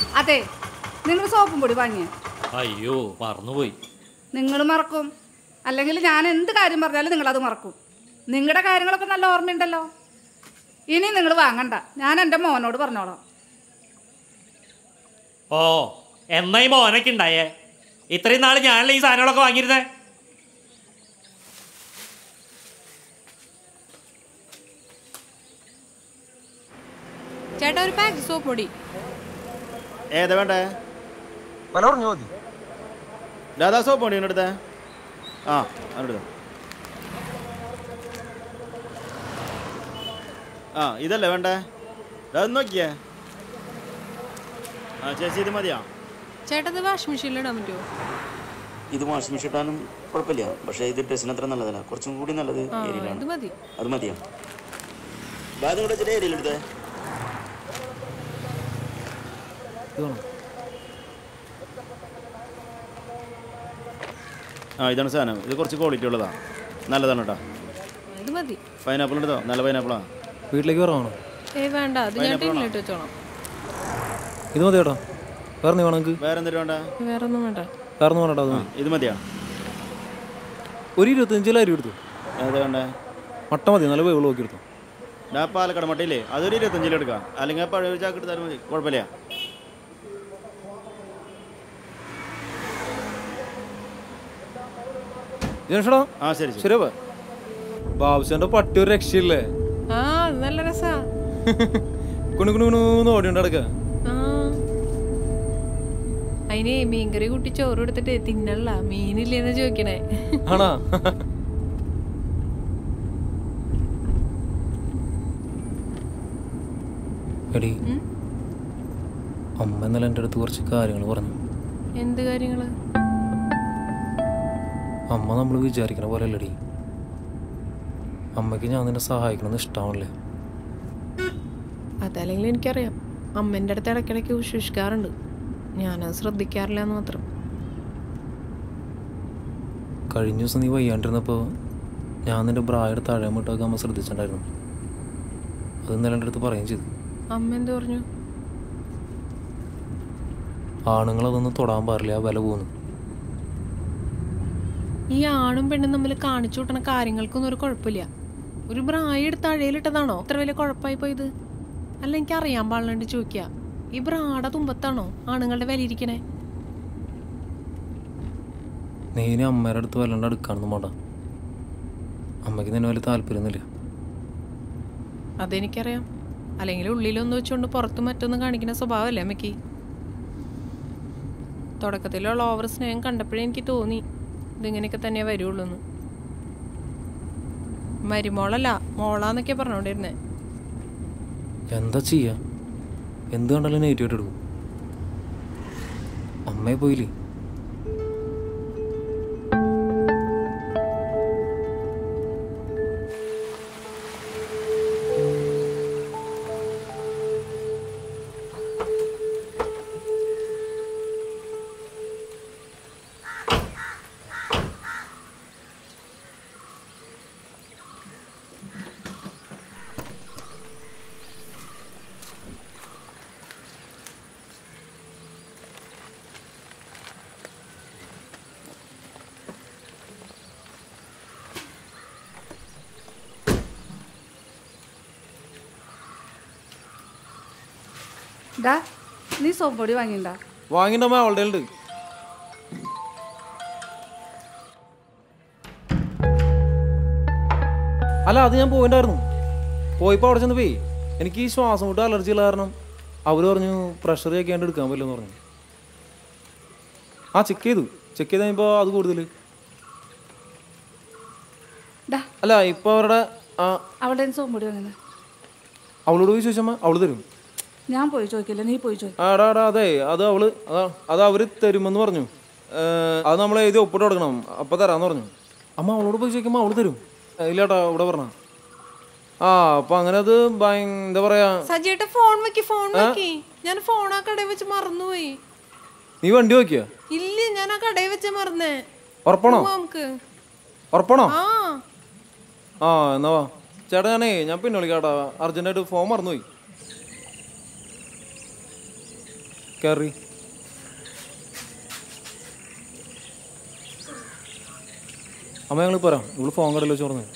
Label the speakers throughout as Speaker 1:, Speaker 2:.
Speaker 1: അതെ നിങ്ങൾ സോപ്പും പൊടി വാങ്ങിയ
Speaker 2: അയ്യോ മറന്നുപോയി
Speaker 1: നിങ്ങൾ മറക്കും അല്ലെങ്കിൽ ഞാൻ എന്ത് കാര്യം പറഞ്ഞാലും നിങ്ങളത് മറക്കും നിങ്ങളുടെ കാര്യങ്ങളൊക്കെ നല്ല ഓർമ്മയുണ്ടല്ലോ ഇനി നിങ്ങൾ വാങ്ങണ്ട ഞാൻ എൻ്റെ മോനോട് പറഞ്ഞോളാം
Speaker 2: ഓ എന്നാ ഈ മോനൊക്കെ ഉണ്ടായേ ഇത്രയും നാൾ ഞാനല്ലേ ഈ സാധനങ്ങളൊക്കെ വാങ്ങിയിരുന്നേ
Speaker 3: ചേട്ടാ ഒരു പാക്ക് സോപ്പ് പൊടി
Speaker 4: ഏതാ വേണ്ടേ
Speaker 5: വില പറഞ്ഞു മതി
Speaker 4: രാധാ സോപ്പ് ഉണ്ട് ഇങ്ങോട്ട് ആ അങ്ങോട്ട് ആ ഇതല്ലേ വേണ്ടേ അത് നോക്കിയേ ആ ചേച്ചി ഇത് മതിയാ
Speaker 3: ചേട്ടാ ഇത് വാഷിംഗ് മെഷീനിൽ ഇടാൻ പറ്റുമോ
Speaker 6: ഇത് വാഷിംഗ് മെഷീൻ ഇട്ടാലും കുഴപ്പമില്ല പക്ഷേ ഇത് ഡ്രസ്സിന് അത്ര നല്ലതല്ല കുറച്ചും കൂടി നല്ലത്
Speaker 3: ആ
Speaker 6: ഏരിയയിലാണ്
Speaker 3: ഇത് മതി
Speaker 6: അത് മതിയോ ബാഗ് കൂടെ വെച്ചിട്ട് ഏരിയയിലെടുത്തേ
Speaker 4: ആ ഇതാണ് സാധനം ഇത് കുറച്ച് ക്വാളിറ്റി ഉള്ളതാ നല്ലതാണ് കേട്ടോ
Speaker 3: ഇത് മതി
Speaker 4: പൈനാപ്പിൾ എടുത്തോ നല്ല പൈനാപ്പിളാ
Speaker 7: വീട്ടിലേക്ക് വരാണോ
Speaker 3: ഏയ് വേണ്ട അത് ഞാൻ ടീമിലിട്ട് വെച്ചോളാം
Speaker 7: ഇത് മതി ചേട്ടാ വേറെ നീ വേണം നിങ്ങൾക്ക്
Speaker 4: വേറെ എന്തെങ്കിലും വേണ്ട
Speaker 3: വേറെ ഒന്നും വേണ്ട
Speaker 7: വേറെ ഒന്നും വേണ്ട അത് മതി.
Speaker 4: ഇത് മതിയാ
Speaker 7: ഒരു ഇരുപത്തഞ്ചിൽ അരി എടുത്തു
Speaker 4: ഏതാ വേണ്ടേ
Speaker 7: മട്ട മതി നല്ല വേവ് നോക്കി എടുത്തു
Speaker 4: ഡാ പാലക്കാട് മട്ടയില്ലേ അതൊരു ഇരുപത്തഞ്ചിൽ എടുക്കാം അല്ലെങ്കിൽ ആ പഴയ ഒരു ചാക്ക് എടുത്താലും മതി കുഴപ്പമില്ല
Speaker 7: ജനഷടാ
Speaker 4: ആ ശരി ശരി
Speaker 7: ശരി അപ്പൊ ബാബുശന്റെ പട്ടി ഒരു രക്ഷയില്ലേ
Speaker 3: ആ അത് നല്ല രസാ
Speaker 7: കുണു കുണു കുണൂന്ന് ഓടിയുണ്ട് കിടക്കുക
Speaker 3: ആ അതിന് മീൻകറി കൂട്ടി ചോറ് എടുത്തിട്ട് തിന്നല്ല മീനില്ലേന്ന് ചോദിക്കണേ
Speaker 7: ആണാ എടി
Speaker 3: ഉം?
Speaker 7: അമ്മ ഇന്നലെ എൻ്റെ അടുത്ത് കുറച്ച് കാര്യങ്ങൾ പറഞ്ഞു
Speaker 3: എന്ത് കാര്യങ്ങള്
Speaker 7: അമ്മ നമ്മൾ വിചാരിക്കണ പോലെ അല്ലടി അമ്മയ്ക്ക് ഞാൻ നിന്നെ സഹായിക്കണമെന്ന് ഇഷ്ടമാണല്ലേ
Speaker 3: അതല്ലെങ്കിൽ എനിക്കറിയാം അമ്മേൻ്റെ അടുത്ത് ഇടയ്ക്കിടയ്ക്ക് വിശ്വസിക്കാറുണ്ട് ഞാനത് ശ്രദ്ധിക്കാറില്ല എന്ന് മാത്രം
Speaker 7: കഴിഞ്ഞ ദിവസം നീ വയ്യാണ്ടിരുന്നപ്പോൾ ഞാൻ നിന്റെ ബ്രായുടെ തഴമിട്ടൊക്കെ അമ്മ ശ്രദ്ധിച്ചിട്ടുണ്ടായിരുന്നു അത് ഇന്നലെ എൻ്റെ അടുത്ത് പറയുകയും ചെയ്തു
Speaker 3: അമ്മ എന്ത് പറഞ്ഞു
Speaker 7: ആണുങ്ങൾ അതൊന്നും തൊടാൻ പാടില്ല ആ വില പോകുന്നു
Speaker 3: ഈ ആണും പെണ്ണും തമ്മിൽ കാണിച്ചു കൂട്ടണ കാര്യങ്ങൾക്കൊന്നും ഒരു കുഴപ്പമില്ല ഒരു ബ്രായ എടുത്ത് അഴയിലിട്ടതാണോ ഇത്ര വലിയ കുഴപ്പമായി പോയത് അല്ല എനിക്ക് അറിയാൻ പാടില്ലാണ്ട് ചോദിക്കുക ഈ ബ്രായുടെ തുമ്പത്താണോ ആണുങ്ങളുടെ വില ഇരിക്കണേ
Speaker 7: നീ ഇനി അമ്മയുടെ അടുത്ത് വല്ലാണ്ട് അടുക്കാണെന്ന് വേണ്ട അമ്മയ്ക്ക് നിന്നെ വലിയ താല്പര്യമൊന്നുമില്ല
Speaker 3: അതെനിക്കറിയാം അല്ലെങ്കിൽ ഉള്ളിലൊന്ന് വെച്ചുകൊണ്ട് പുറത്ത് മറ്റൊന്നും കാണിക്കുന്ന സ്വഭാവമല്ലേ അമ്മയ്ക്ക് തുടക്കത്തിലുള്ള ഓവർ സ്നേഹം കണ്ടപ്പോഴേ എനിക്ക് തോന്നി ഇതിങ്ങനെയൊക്കെ തന്നെ വരുള്ളൂ എന്ന് മരുമോളല്ല മോളാന്നൊക്കെ പറഞ്ഞോണ്ടിരുന്നേ
Speaker 7: എന്താ ചെയ്യാ എന്ത് കണ്ടാലും നെഗറ്റീവായിട്ട് എടുക്കും അമ്മയെ പോയില്ലേ
Speaker 1: ഡാ നീ സോപ്പ് പൊടി വാങ്ങിണ്ടാ
Speaker 7: വാങ്ങിൻ്റെ അമ്മ അവളുടെ ഉണ്ട് അല്ല അത് ഞാൻ പോയിണ്ടായിരുന്നു പോയിപ്പോൾ അവിടെ ചെന്ന് പോയി എനിക്ക് ഈ ശ്വാസം മുട്ട അലർജി ഉള്ള കാരണം അവർ പറഞ്ഞു പ്രഷർ ചെക്കാണ്ട് എടുക്കാൻ പറ്റില്ലെന്ന് പറഞ്ഞു ആ ചെക്ക് ചെയ്തു ചെക്ക് ചെയ്ത് കഴിഞ്ഞപ്പോൾ അത് കൂടുതൽ
Speaker 1: ഡാ
Speaker 7: അല്ല ഇപ്പോൾ അവരുടെ ആ
Speaker 1: അവിടെ നിന്ന് സോപ്പ് പൊടി വാങ്ങുന്നത്
Speaker 7: അവളോട് പോയി ചോദിച്ചമ്മ അവള് തരും
Speaker 1: ഞാൻ പോയി ചോദിക്കില്ല നീ പോയി ചോദിക്കും
Speaker 7: ആ എടാ എടാ അതെ അത് അവള് അതാ അത് അവര് തരുമെന്ന് പറഞ്ഞു ഏ, അത് നമ്മൾ എഴുതി ഒപ്പിട്ട് കൊടുക്കണം അപ്പൊ തരാന്ന് പറഞ്ഞു അമ്മ അവളോട് പോയി ചോദിക്കുമ്പോൾ അവള് തരും ഏ, ഇല്ലാട്ടാ ഇവിടെ പറഞ്ഞ ആ അപ്പൊ അങ്ങനെ അത് ഭയ എന്താ പറയാ
Speaker 3: സജിയേട്ട ഫോൺ വെക്കി ഫോൺ വെക്കി ഞാൻ ഫോൺ ആ കടയിൽ വെച്ച് മറന്നുപോയി
Speaker 7: നീ വണ്ടി നോക്കിയ
Speaker 3: ഇല്ല ഞാൻ ആ കടയിൽ വെച്ച് മറന്നേ
Speaker 7: ഉറപ്പാണോ
Speaker 3: പോവാം നമുക്ക്
Speaker 7: ഉറപ്പാണോ
Speaker 3: ആ
Speaker 7: ആ എന്നാ വാ ചേട്ടാ ഞാനേ ഞാൻ പിന്നെ വിളിക്കാട്ടാ അർജന്റായിട്ട് ഫോൺ മറന്നുപോയി കയറി അമ്മ ഞങ്ങൾ പറയാം ഇവള് ഫോൺ കടയിൽ വെച്ച് പറഞ്ഞു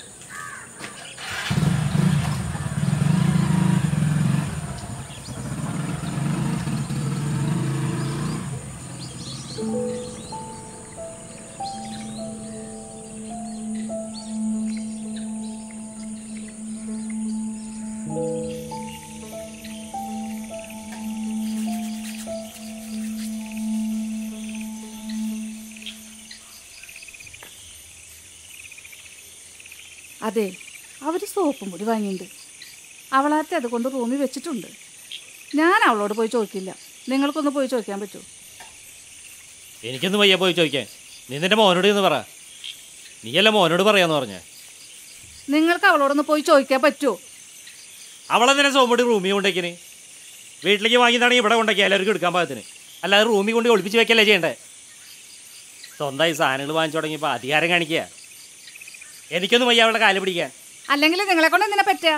Speaker 1: അതെ അവർ സോപ്പും പൊടി വാങ്ങിയിട്ടുണ്ട് അവളാത്തെ അതുകൊണ്ട് റൂമിൽ വെച്ചിട്ടുണ്ട് ഞാൻ അവളോട് പോയി ചോദിക്കില്ല നിങ്ങൾക്കൊന്ന് പോയി ചോദിക്കാൻ പറ്റുമോ
Speaker 2: എനിക്കൊന്നും വയ്യ പോയി ചോദിക്കാൻ നീ നിന്റെ മോനോട് എന്ന് പറ നീയല്ല മോനോട് പറയാന്ന് പറഞ്ഞേ
Speaker 1: നിങ്ങൾക്ക് അവളോടൊന്ന് പോയി ചോദിക്കാൻ പറ്റുമോ
Speaker 2: അവളെന്തിനാ സോമ്പടി റൂമിൽ കൊണ്ടേക്കിന് വീട്ടിലേക്ക് വാങ്ങിയതാണെങ്കിൽ ഇവിടെ കൊണ്ടേക്കി എല്ലാവർക്കും എടുക്കാൻ പാകത്തിന് അല്ലാതെ റൂമിൽ കൊണ്ട് ഒളിപ്പിച്ച് വെക്കല്ലേ ചെയ്യണ്ടേ സ്വന്തമായി സാധനങ്ങൾ വാങ്ങിച്ചു തുടങ്ങിയപ്പോൾ അധികാരം കാണിക്കുക എനിക്കൊന്നും വയ്യ അവളുടെ കാല് പിടിക്കാൻ
Speaker 1: അല്ലെങ്കിൽ നിങ്ങളെ കൊണ്ട് എന്തിനാ പറ്റുക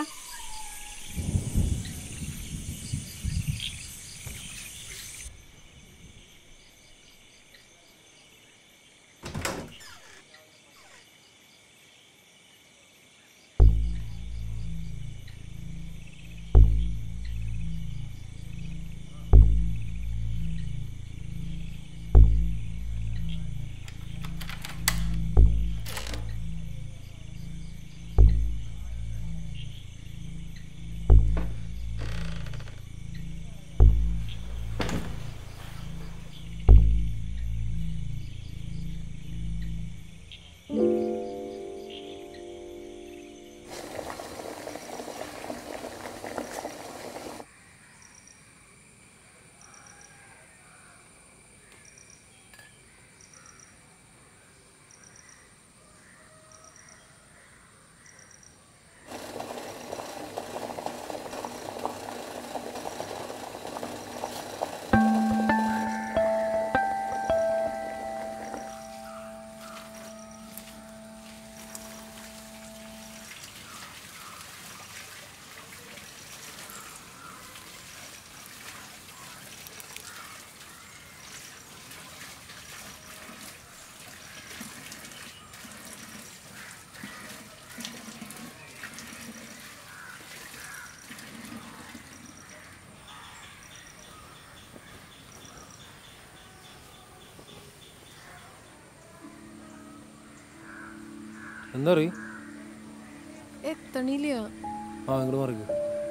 Speaker 7: എന്താ അറിയ
Speaker 3: എത്തണില്ല
Speaker 7: ആ ഇങ്ങോട്ട് മാറിക്കോ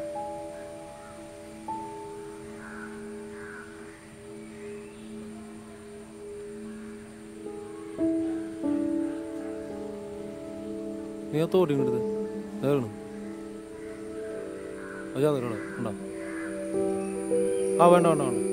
Speaker 7: നീ ആ തോട്ടി ഇങ്ങോട്ട് നേരണം അജാ തരണം ഉണ്ടോ ആ വേണ്ട വേണ്ട വേണ്ട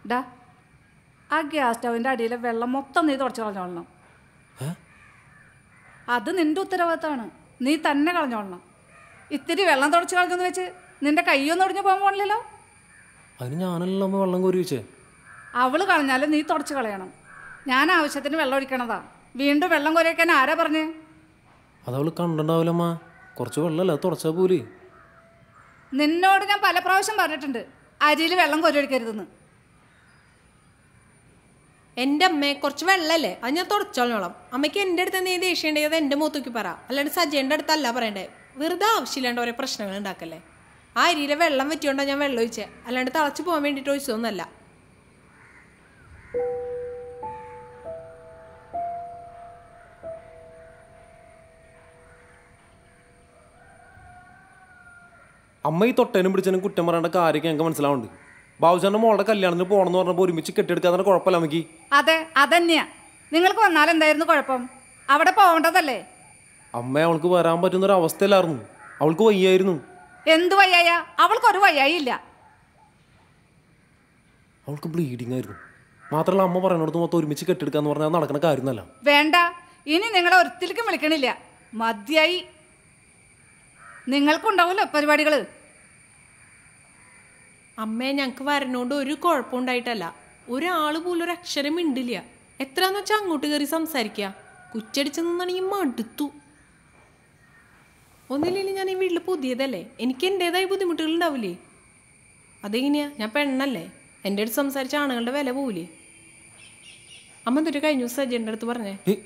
Speaker 1: ഡാ ആ ഗ്യാസ് സ്റ്റൗവിൻ്റെ അടിയിലെ വെള്ളം മൊത്തം നീ തുടച്ച് കളഞ്ഞോളണം അത് നിന്റെ ഉത്തരവാദിത്തമാണ് നീ തന്നെ കളഞ്ഞോളണം ഇത്തിരി വെള്ളം തുടച്ച് കളഞ്ഞെന്ന് വെച്ച് നിന്റെ കൈയൊന്നും ഒടിഞ്ഞു പോകാൻ പോണില്ലല്ലോ
Speaker 7: അതിന് ഞാനല്ല അമ്മ വെള്ളം കോരി വെച്ചേ
Speaker 1: അവള് കളഞ്ഞാലും നീ തുടച്ച് കളയണം ഞാൻ ആവശ്യത്തിന് വെള്ളം ഒഴിക്കണതാ വീണ്ടും വെള്ളം കോരിയൊക്കെ ആരാ പറഞ്ഞേ
Speaker 7: അതവള് കണ്ടിട്ടുണ്ടാവില്ല അമ്മ കുറച്ച് വെള്ളമല്ല അത് തുടച്ചാൽ പോലെ
Speaker 1: നിന്നോട് ഞാൻ പല പ്രാവശ്യം പറഞ്ഞിട്ടുണ്ട് അരിയിൽ വെള്ളം കോരി ഒഴിക്കരുതെന്ന്
Speaker 3: എൻ്റെ അമ്മയെ കുറച്ച് വെള്ളമല്ലേ അത് ഞാൻ തുടച്ചോളോളം അമ്മയ്ക്ക് എൻ്റെ അടുത്ത് നീ ദേഷ്യം ഉണ്ടെങ്കിൽ അത് എൻ്റെ മുത്തൂക്കി പറ അല്ലാണ്ട് സജയുടെ അടുത്തല്ല പറയണ്ടേ വെറുതെ ആവശ്യമില്ലാണ്ട് ഓരോ പ്രശ്നങ്ങൾ ഉണ്ടാക്കല്ലേ ആ അരിയിലെ വെള്ളം പറ്റിയോണ്ടാണ് ഞാൻ വെള്ളം ഒഴിച്ചേ അല്ലാണ്ട് തിളച്ച് പോകാൻ വേണ്ടിയിട്ട് ഒഴിച്ചതൊന്നല്ല
Speaker 7: അമ്മ ഈ തൊട്ടേനും പിടിച്ചതിനും കുറ്റം പറയേണ്ട കാര്യമൊക്കെ ഞങ്ങൾക്ക് മനസ്സിലാവുന്നുണ്ട് ബാബുചാന്റെ മോളുടെ കല്യാണത്തിന് പോകണമെന്ന് പറഞ്ഞപ്പോൾ ഒരുമിച്ച് കെട്ടിയെടുക്കാതെ കുഴപ്പമില്ല അമ്മയ്ക്ക്
Speaker 1: അതെ അതന്നെയാ നിങ്ങൾക്ക് വന്നാൽ എന്തായിരുന്നു കുഴപ്പം അവിടെ പോകേണ്ടതല്ലേ
Speaker 7: അമ്മ അവൾക്ക് വരാൻ പറ്റുന്ന ഒരു അവസ്ഥയിലായിരുന്നു അവൾക്ക് വയ്യായിരുന്നു
Speaker 1: എന്ത് വയ്യായ അവൾക്കൊരു വയ്യായി ഇല്ല
Speaker 7: അവൾക്ക് ബ്ലീഡിങ് ആയിരുന്നു മാത്രമല്ല അമ്മ പറയുന്നിടത്ത് മൊത്തം ഒരുമിച്ച് കെട്ടിയെടുക്കാന്ന് പറഞ്ഞാൽ അത് നടക്കുന്ന കാര്യമൊന്നുമല്ല
Speaker 1: വേണ്ട ഇനി നിങ്ങളെ ഒരിക്കലും വിളിക്കണില്ല മതിയായി നിങ്ങൾക്കുണ്ടാവുമല്ലോ പരിപാടികൾ
Speaker 3: അമ്മയെ ഞങ്ങൾക്ക് വരണോണ്ട് ഒരു കുഴപ്പമുണ്ടായിട്ടല്ല ഒരാൾ പോലും ഒരു അക്ഷരം മിണ്ടില്ല എത്രയാന്ന് വെച്ചാൽ അങ്ങോട്ട് കയറി സംസാരിക്കുക കുറ്റടിച്ച് നിന്നാണെങ്കിൽ മടുത്തു ഒന്നില്ലെങ്കിൽ ഞാൻ ഈ വീട്ടിൽ പുതിയതല്ലേ എനിക്ക് എൻ്റെതായ ബുദ്ധിമുട്ടുകൾ ഉണ്ടാവില്ലേ അതെങ്ങനെയാ ഞാൻ പെണ്ണല്ലേ എൻ്റെ അടുത്ത് സംസാരിച്ച ആണുങ്ങളുടെ വില പോവില്ലേ അമ്മ എന്നിട്ട് കഴിഞ്ഞ ദിവസം സജ്ജൻ്റെ അടുത്ത് പറഞ്ഞേ
Speaker 7: ഏയ്,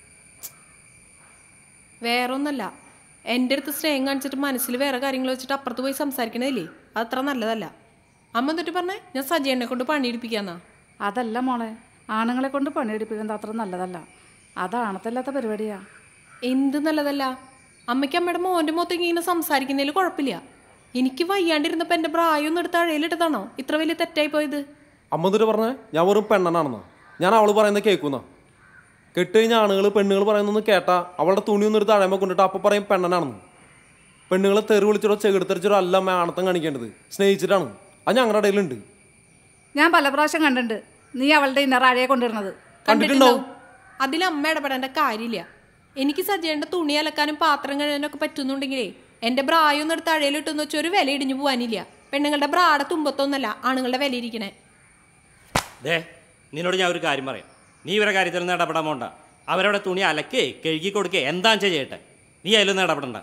Speaker 3: വേറെ ഒന്നല്ല എൻ്റെ അടുത്ത് സ്നേഹം കാണിച്ചിട്ട് മനസ്സിൽ വേറെ കാര്യങ്ങൾ വെച്ചിട്ട് അപ്പുറത്ത് പോയി സംസാരിക്കണതില്ലേ അത് അത്ര നല്ലതല്ല അമ്മ എന്നിട്ട് പറഞ്ഞേ ഞാൻ സജയനെ കൊണ്ട് പണിയെടുപ്പിക്കാന്നാ
Speaker 1: അതല്ല മോളെ ആണുങ്ങളെ കൊണ്ട് പണിയെടുപ്പിക്കുന്നത് അത്ര നല്ലതല്ല അതാണത്തല്ലാത്ത പരിപാടിയാ
Speaker 3: എന്ത് നല്ലതല്ല അമ്മയ്ക്ക് അമ്മയുടെ മോൻ്റെ മൊത്തം ഇങ്ങനെ സംസാരിക്കുന്നതിൽ കുഴപ്പമില്ല എനിക്ക് വയ്യാണ്ടിരുന്നപ്പോൾ എൻ്റെ പ്രായമൊന്നും എടുത്ത് അഴയിലിട്ടതാണോ ഇത്ര വലിയ തെറ്റായി പോയത്
Speaker 7: അമ്മ എന്നിട്ട് പറഞ്ഞേ ഞാൻ വെറും പെണ്ണനാണെന്നോ ഞാൻ അവള് പറയുന്നത് കേൾക്കുന്ന കെട്ട് കഴിഞ്ഞ ആണുങ്ങൾ പെണ്ണുങ്ങൾ പറയുന്നൊന്ന് കേട്ടാ അവളുടെ തുണി ഒന്ന് എടുത്ത് അഴമ കൊണ്ടിട്ട് അപ്പം പറയും പെണ്ണനാണെന്ന് പെണ്ണുങ്ങളെ തെറി വിളിച്ചിട്ടോ ചെകിടത്തരിച്ചിട്ടോ അല്ല അമ്മ ആണത്തം കാണിക്കേണ്ടത് സ്നേഹിച്ചിട്ടാണ് അത് ഞങ്ങളുടെ ഇടയിലുണ്ട്
Speaker 1: ഞാൻ പല പ്രാവശ്യം കണ്ടിട്ടുണ്ട് നീ അവളുടെ ഇന്നർ അഴയെ കൊണ്ടിരുന്നത്
Speaker 7: കണ്ടിട്ടുണ്ടാവും
Speaker 3: അതിൽ അമ്മ ഇടപെടേണ്ട കാര്യമില്ല എനിക്ക് സജയുടെ തുണി അലക്കാനും പാത്രം കഴുകാനൊക്കെ പറ്റുന്നുണ്ടെങ്കിലേ എൻ്റെ ബ്രായൊന്നും എടുത്ത് അഴയിലിട്ടെന്ന് വെച്ചാൽ ഒരു വില ഇടിഞ്ഞു പോകാനില്ല പെണ്ണുങ്ങളുടെ ബ്രാടെ തുമ്പത്തൊന്നല്ല ആണുങ്ങളുടെ വില ഇരിക്കണേ
Speaker 2: ദേ നിന്നോട് ഞാൻ ഒരു കാര്യം പറയാം നീ ഇവരെ കാര്യത്തിൽ നിന്ന് ഇടപെടാൻ പോണ്ട അവരവിടെ തുണി അലക്കേ കഴുകി കൊടുക്കേ എന്താ ചെയ്യട്ടെ നീ അതിലൊന്നും ഇടപെടണ്ട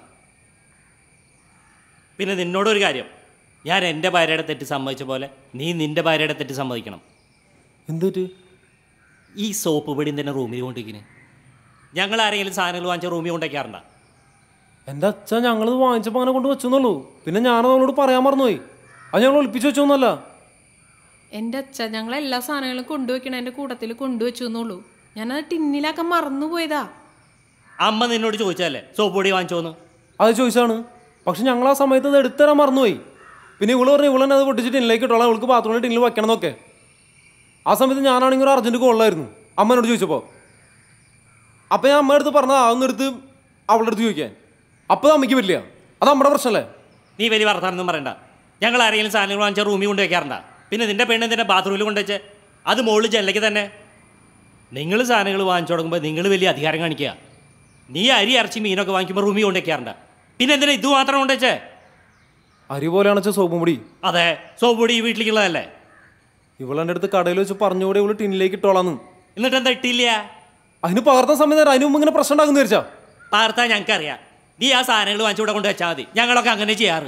Speaker 2: പിന്നെ നിന്നോടൊരു കാര്യം ഞാൻ എൻ്റെ ഭാര്യയുടെ തെറ്റ് സമ്മതിച്ച പോലെ നീ നിൻ്റെ ഭാര്യയുടെ തെറ്റ് സമ്മതിക്കണം
Speaker 7: എന്തൊരു
Speaker 2: ഈ സോപ്പ് പൊടി തന്നെ റൂമിൽ കൊണ്ടിരിക്കുന്നത് ഞങ്ങൾ ആരെങ്കിലും സാധനങ്ങൾ വാങ്ങിച്ച റൂമിൽ കൊണ്ടേക്കാറുണ്ടോ
Speaker 7: എൻ്റെ അച്ഛൻ ഞങ്ങളിത് വാങ്ങിച്ചപ്പോൾ അങ്ങനെ കൊണ്ട് വെച്ചെന്നുള്ളൂ പിന്നെ ഞാനത് അവളോട് പറയാൻ മറന്നുപോയി അത് ഞങ്ങൾ ഒളിപ്പിച്ച് വെച്ചൊന്നുമല്ല
Speaker 3: എൻ്റെ അച്ഛ ഞങ്ങൾ എല്ലാ സാധനങ്ങളും കൊണ്ടുവയ്ക്കണ എൻ്റെ കൂട്ടത്തിൽ കൊണ്ടുവച്ചു എന്നുള്ളൂ ഞാനത് ടിന്നിലാക്കാൻ മറന്നുപോയതാ
Speaker 2: അമ്മ നിന്നോട് ചോദിച്ചതല്ലേ സോപ്പ് പൊടി വാങ്ങിച്ചോന്ന്
Speaker 7: അത് ചോദിച്ചാണ് പക്ഷെ ഞങ്ങൾ ആ സമയത്ത് അത് എടുത്തരാൻ മറന്നുപോയി പിന്നെ ഇവള് പറഞ്ഞു ഇവളെന്നെ അത് പൊട്ടിച്ച് ടിന്നിലേക്ക് ഇട്ടോളാം ഇവൾക്ക് ബാത്റൂമിൽ ടിന്നിൽ വെക്കണം എന്നൊക്കെ ആ സമയത്ത് ഞാനാണെങ്കിൽ ഒരു അർജൻറ്റ് കോളായിരുന്നു അമ്മേനോട് ചോദിച്ചപ്പോൾ അപ്പം ഞാൻ അമ്മയുടെ അടുത്ത് പറഞ്ഞത് അതൊന്നും എടുത്ത് അവളുടെ അടുത്ത് ചോദിക്കാൻ അപ്പോൾ അത് അമ്മയ്ക്ക് പറ്റില്ല അത് നമ്മുടെ പ്രശ്നമല്ലേ
Speaker 2: നീ വലിയ വർത്താനൊന്നും പറയണ്ട ഞങ്ങൾ ആരെങ്കിലും സാധനങ്ങൾ വാങ്ങിച്ച റൂമിൽ കൊണ്ട് വെക്കാറുണ്ടാ പിന്നെ നിന്റെ പെണ്ണ് നിന്റെ ബാത്റൂമിൽ കൊണ്ടുവച്ച് അത് മുകളിൽ ജനലേക്ക് തന്നെ നിങ്ങൾ സാധനങ്ങൾ വാങ്ങിച്ചു തുടങ്ങുമ്പോൾ നിങ്ങൾ വലിയ അധികാരം കാണിക്കുക നീ അരി ഇറച്ചി മീനൊക്കെ വാങ്ങിക്കുമ്പോൾ റൂമിൽ കൊണ്ട് വെക്കാറുണ്ട് പിന്നെ എന്തിനാ ഇത് മാത്രം കൊണ്ടുവച്ചേ
Speaker 7: അരി പോലെയാണ് വെച്ചാൽ സോപ്പും പൊടി
Speaker 2: അതെ സോപ്പ് പൊടി ഈ വീട്ടിലേക്കുള്ളതല്ലേ
Speaker 7: ഇവളെൻ്റെ അടുത്ത് കടയിൽ വെച്ച് പറഞ്ഞുകൂടെ ഇവള് ടിന്നിലേക്ക് ഇട്ടോളാന്ന്
Speaker 2: എന്നിട്ട് എന്താ ഇട്ടില്ല
Speaker 7: അതിന് പകർത്താൻ സമയം തരാം അതിന് മുമ്പ് ഇങ്ങനെ പ്രശ്നം ഉണ്ടാക്കുന്ന വിചാരിച്ചാ
Speaker 2: പാർത്താ ഞങ്ങൾക്കറിയാം നീ ആ സാധനങ്ങൾ വാങ്ങിച്ചു ഇവിടെ കൊണ്ട് വെച്ചാൽ മതി ഞങ്ങളൊക്കെ അങ്ങനെ ചെയ്യാറ്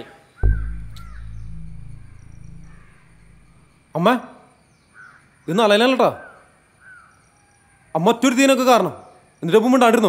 Speaker 7: അമ്മ ഇത് നല്ലതല്ലട്ടാ അമ്മ ഒറ്റൊരു തീനൊക്കെ കാരണം എന്നിട്ട് ഒപ്പം ഉണ്ടാണ്ടിരുന്നോ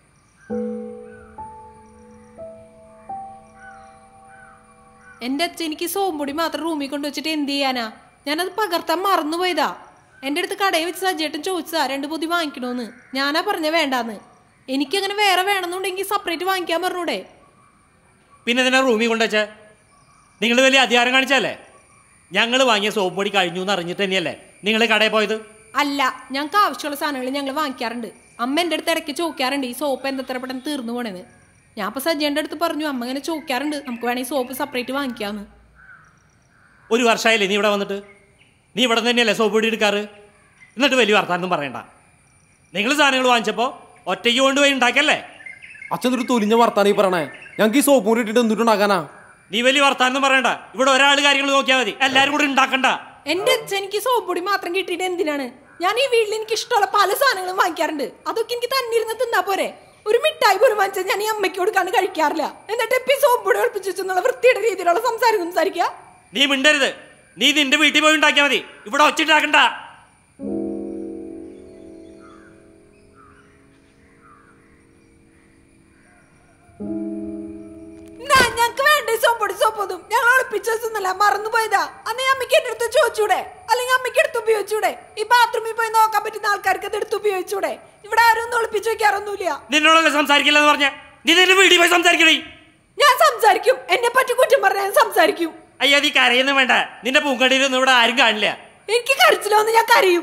Speaker 3: എൻ്റെ അച്ഛൻ എനിക്ക് സോമ്പൊടി മാത്രം റൂമിൽ കൊണ്ടുവച്ചിട്ട് എന്ത് ചെയ്യാനാ ഞാനത് പകർത്താൻ മറന്നുപോയതാ എൻ്റെ അടുത്ത് കടയിൽ വെച്ച് സജ്ജേട്ടൻ ചോദിച്ചതാ രണ്ട് പൊതി വാങ്ങിക്കണോന്ന് ഞാനാ പറഞ്ഞ വേണ്ടാന്ന് എനിക്കങ്ങനെ വേറെ വേണമെന്നുണ്ടെങ്കിൽ സെപ്പറേറ്റ് വാങ്ങിക്കാൻ പറഞ്ഞൂടെ
Speaker 2: പിന്നെ ഇതിനെ റൂമിൽ കൊണ്ടുവച്ചേ നിങ്ങൾ വലിയ അധികാരം കാണിച്ചല്ലേ ഞങ്ങൾ വാങ്ങിയ സോപ്പ് പൊടി കഴിഞ്ഞു എന്ന് അറിഞ്ഞിട്ട് തന്നെയല്ലേ നിങ്ങൾ കടയിൽ പോയത്
Speaker 3: അല്ല ഞങ്ങൾക്ക് ആവശ്യമുള്ള സാധനങ്ങൾ ഞങ്ങൾ വാങ്ങിക്കാറുണ്ട് അമ്മ എൻ്റെ അടുത്ത് ഇടയ്ക്ക് ചോദിക്കാറുണ്ട് ഈ സോപ്പ് എന്തത്ര പെട്ടെന്ന് തീർന്നു പോണേന്ന് ഞാൻ അപ്പോൾ സജ്ജേൻ്റെ അടുത്ത് പറഞ്ഞു അമ്മ ഇങ്ങനെ ചോദിക്കാറുണ്ട് നമുക്ക് വേണമെങ്കിൽ സോപ്പ് സെപ്പറേറ്റ് വാങ്ങിക്കാമെന്ന്
Speaker 2: ഒരു വർഷമായില്ലേ നീ ഇവിടെ വന്നിട്ട് നീ ഇവിടെ തന്നെയല്ലേ സോപ്പ് പൊടി എടുക്കാറ് എന്നിട്ട് വലിയ വർത്താനൊന്നും പറയണ്ട നിങ്ങൾ സാധനങ്ങൾ വാങ്ങിച്ചപ്പോൾ ഒറ്റയ്ക്ക് കൊണ്ടുപോയി ഉണ്ടാക്കല്ലേ
Speaker 7: അച്ഛൻ ഒരു തൊലിഞ്ഞ വർത്താനം ഈ പറയണേ ഞങ്ങൾക്ക് ഈ സോപ്പ് കൂടി ഇട്ടിട്ട് എന്തുണ്ടാക്കാനാ
Speaker 2: നീ വലിയ വർത്താനൊന്നും പറയണ്ട ഇവിടെ ഒരാൾ കാര്യങ്ങൾ നോക്കിയാൽ മതി എല്ലാവരും കൂടി ഉണ്ടാക്കണ്ട
Speaker 3: എന്റെ അച്ഛൻ എനിക്ക് സോപ്പ് പൊടി മാത്രം കിട്ടിയിട്ട് എന്തിനാണ് ഞാൻ ഈ വീട്ടിൽ എനിക്ക് ഇഷ്ടമുള്ള പല സാധനങ്ങളും വാങ്ങിക്കാറുണ്ട് അതൊക്കെ എനിക്ക് തന്നെ ഇരുന്ന് തിന്നാ പോരെ ഒരു മിഠായി പോലും വാങ്ങിച്ചാൽ ഞാൻ ഈ അമ്മയ്ക്ക് കൊടുക്കാണ്ട് കഴിക്കാറില്ല എന്നിട്ട് ഇപ്പൊ ഈ സോപ്പ് പൊടി ഒളിപ്പിച്ചു വെച്ചെന്നുള്ള വൃത്തിയുടെ രീതിയിലുള്ള സംസാരം സംസാരിക്കുക
Speaker 2: നീ മിണ്ടരുത് നീ നിന്റെ വീട്ടിൽ പോയി ഉണ്ടാക്കിയാൽ മതി ഇവിടെ ഒച്ചിട്ടാക്കണ്ട
Speaker 3: എന്നാ ഞങ്ങക്ക് വേണ്ട ഈ സോപ്പ് പൊടി സോപ്പൊന്നും ഞങ്ങൾ ഒളിപ്പിച്ചു വെച്ചൊന്നല്ല മറന്നു പോയതാ അന്ന് ഈ അമ്മയ്ക്ക് എന്റെ അടുത്ത് ചോദിച്ചൂടെ അല്ലെങ്കിൽ അമ്മയ്ക്ക് എടുത്ത് ഉപയോഗിച്ചൂടെ ഈ ബാത്റൂമിൽ പോയി നോക്കാൻ പറ്റുന്ന ആൾക്കാർക്ക് അത് എടുത്ത് ഉപയോഗിച്ചൂടെ ഇവിടെ ആരും ഒന്നും ഒളിപ്പിച്ചു വെക്കാറൊന്നുമില്ല
Speaker 2: നിന്നോടല്ലേ സംസാരിക്കില്ല എന്ന് പറഞ്ഞ നീ നിന്റെ വീട്ടിൽ പോയി സംസാരിക്കണേ
Speaker 3: ഞാൻ സംസാരിക്കും എന്നെ പറ്റി കുറ്റം പറഞ്ഞാൽ ഞാൻ സംസാരിക്കും
Speaker 2: അയ്യോ നീ കരയൊന്നും വേണ്ട നിന്റെ പൂങ്കടിയിലൊന്നും ഇവിടെ ആരും കാണില്ല
Speaker 3: എനിക്ക് കരച്ചിലോന്ന് ഞാൻ കരയും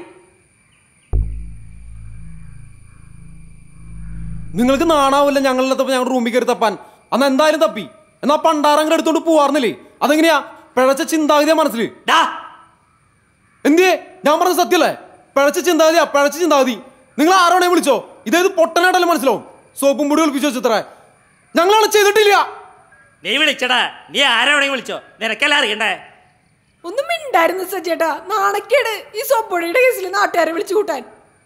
Speaker 7: നിങ്ങൾക്ക് നാണാവില്ല ഞങ്ങളിലെത്തപ്പോ ഞങ്ങൾ റൂമിൽ കയറി തപ്പാൻ അന്ന് എന്തായാലും തപ്പി എന്നാ പണ്ടാറങ്ങൾ എടുത്തോണ്ട് പോവാർന്നില്ലേ അതെങ്ങനെയാ പിഴച്ച ചിന്താഗതിയാ മനസ്സിൽ
Speaker 2: ഡാ
Speaker 7: എന്തിയേ ഞാൻ പറഞ്ഞ സത്യല്ലേ പിഴച്ച ചിന്താഗതിയാ പിഴച്ച ചിന്താഗതി നിങ്ങൾ ആരോടെ വിളിച്ചോ ഇതേത് പൊട്ടനായിട്ടല്ലേ മനസ്സിലാവും സോപ്പും പൊടി ഒളിപ്പിച്ചു വെച്ചത്ര ഞങ്ങളാണ് ചെയ്തിട്ടില്ല
Speaker 2: നീ വിളിച്ചടാ നീ ആരോടെയും വിളിച്ചോ നിനക്കല്ല അറിയണ്ടേ
Speaker 3: ഒന്നും മിണ്ടായിരുന്നു സജ്ജേട്ടാ നാണക്കേട് ഈ സോപ്പൊടിയുടെ കേസിൽ നാട്ടുകാരെ വിളിച്ചു കൂട്ടാൻ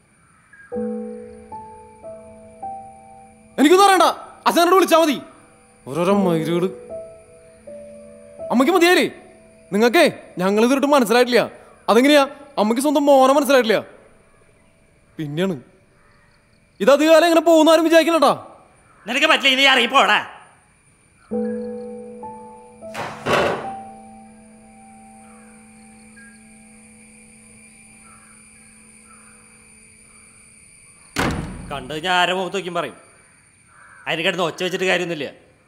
Speaker 7: എനിക്കൊന്നും അറിയണ്ട അച്ഛനോട് വിളിച്ചാ മതി ഓരോരോ മൈരുകള് അമ്മയ്ക്ക് മതിയാലേ നിങ്ങൾക്കേ ഞങ്ങൾ ഇതിട്ട് മനസ്സിലായിട്ടില്ല അതെങ്ങനെയാ അമ്മയ്ക്ക് സ്വന്തം മോനെ മനസ്സിലായിട്ടില്ല പിന്നെയാണ് ഇത് അധികാലം ഇങ്ങനെ പോകുന്ന ആരും വിചാരിക്കണട്ടാ
Speaker 2: നിനക്ക് പറ്റില്ല നീ അറിയിപ്പോടാ കണ്ടു ഞാൻ ആരെ മുഖത്ത് നോക്കിയും പറയും അതിന് കിടന്ന് ഒച്ച വെച്ചിട്ട് കാര്യമൊന്നുമില്ല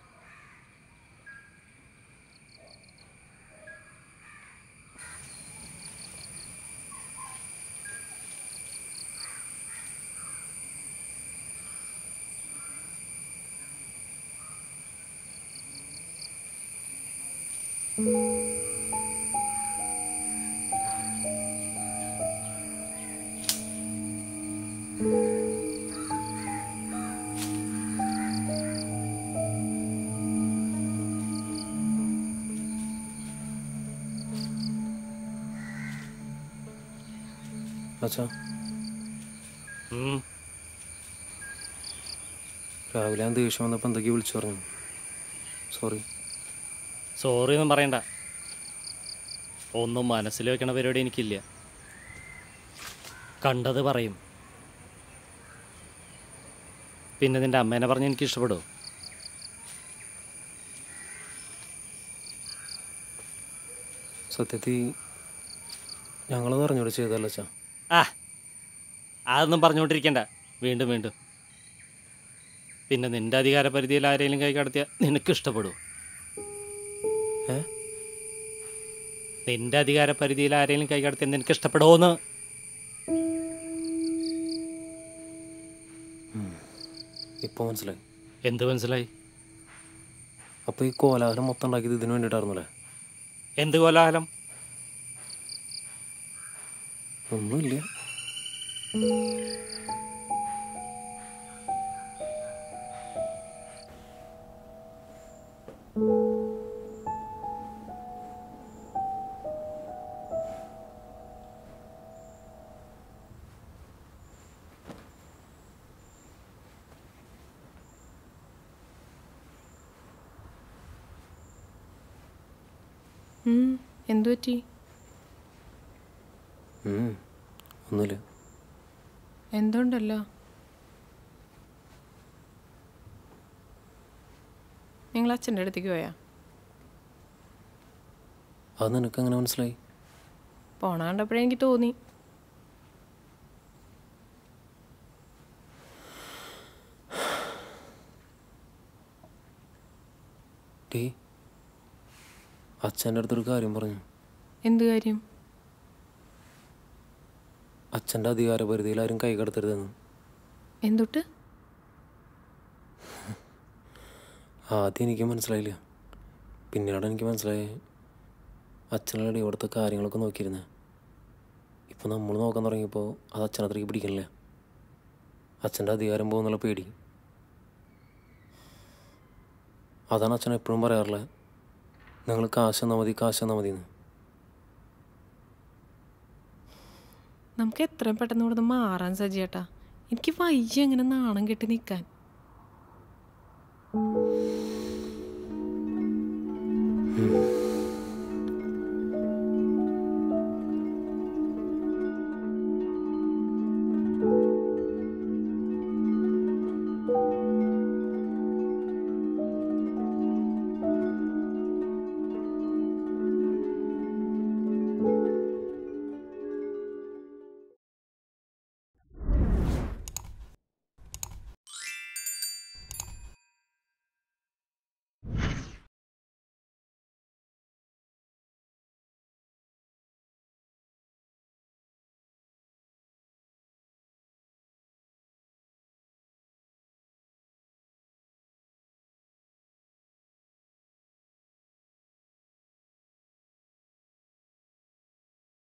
Speaker 7: അച്ഛാ
Speaker 2: ഉം.
Speaker 7: രാവിലെ ഞാൻ ദേഷ്യം വന്നപ്പോൾ എന്തൊക്കെയോ വിളിച്ചു പറഞ്ഞു സോറി
Speaker 2: സോറി ഒന്നും പറയണ്ട ഒന്നും മനസ്സിൽ വെക്കണ പരിപാടി എനിക്കില്ല കണ്ടത് പറയും പിന്നെ നിന്റെ അമ്മേനെ പറഞ്ഞ് എനിക്ക് ഇഷ്ടപ്പെടുമോ
Speaker 7: സത്യത്തിൽ ഞങ്ങൾ പറഞ്ഞോട് ചെയ്തല്ല അച്ഛാ
Speaker 2: ആ അതൊന്നും പറഞ്ഞുകൊണ്ടിരിക്കണ്ട വീണ്ടും വീണ്ടും പിന്നെ നിന്റെ അധികാര പരിധിയിൽ ആരെങ്കിലും കൈ കടത്തിയാൽ നിനക്ക് ഇഷ്ടപ്പെടുമോ
Speaker 7: ഏ
Speaker 2: നിന്റെ അധികാര പരിധിയിൽ ആരെങ്കിലും കൈ കടത്തിയാൽ നിനക്ക് ഇഷ്ടപ്പെടുമോന്ന്
Speaker 7: ഇപ്പോൾ മനസ്സിലായി
Speaker 2: എന്ത് മനസ്സിലായി
Speaker 7: അപ്പോൾ ഈ കോലാഹലം മൊത്തം ഉണ്ടാക്കിയത് ഇതിനു വേണ്ടിയിട്ടായിരുന്നല്ലേ
Speaker 2: എന്ത് കോലാഹലം
Speaker 7: ഒന്നുമില്ല
Speaker 3: എന്തു പറ്റി
Speaker 7: ഉം, ഒന്നുമില്ല
Speaker 3: എന്തുണ്ടല്ലോ നിങ്ങൾ അച്ഛൻ്റെ അടുത്തേക്ക് പോയാ
Speaker 7: അത് നിനക്ക് എങ്ങനെ മനസ്സിലായി
Speaker 3: പോണ കണ്ടപ്പോഴേ എനിക്ക് തോന്നി
Speaker 7: ടീ അച്ഛൻ്റെ അടുത്തൊരു കാര്യം പറഞ്ഞു
Speaker 3: എന്ത് കാര്യം
Speaker 7: അച്ഛൻ്റെ അധികാര പരിധിയിൽ ആരും കൈ കടത്തരുതെന്ന്
Speaker 3: എന്തൊട്ട്
Speaker 7: ആദ്യം എനിക്ക് മനസ്സിലായില്ല പിന്നീട് എനിക്ക് മനസ്സിലായി അച്ഛനോട് ഇവിടുത്തെ കാര്യങ്ങളൊക്കെ നോക്കിയിരുന്നേ ഇപ്പോൾ നമ്മൾ നോക്കാൻ തുടങ്ങിയപ്പോൾ അത് അച്ഛനത്രയ്ക്ക് പിടിക്കണില്ല അച്ഛൻ്റെ അധികാരം പോകുന്നുള്ള പേടി അതാണ് അച്ഛൻ എപ്പോഴും പറയാറുള്ളത് നിങ്ങൾ കാശ് തന്നാൽ മതി കാശ് തന്നാൽ മതി എന്ന്
Speaker 3: നമുക്ക് എത്രയും പെട്ടെന്ന് ഇവിടുന്ന് മാറാൻ സജിയേട്ടാ എനിക്ക് വയ്യ എങ്ങനെ നാണം കെട്ടി നിൽക്കാൻ
Speaker 7: ഉം.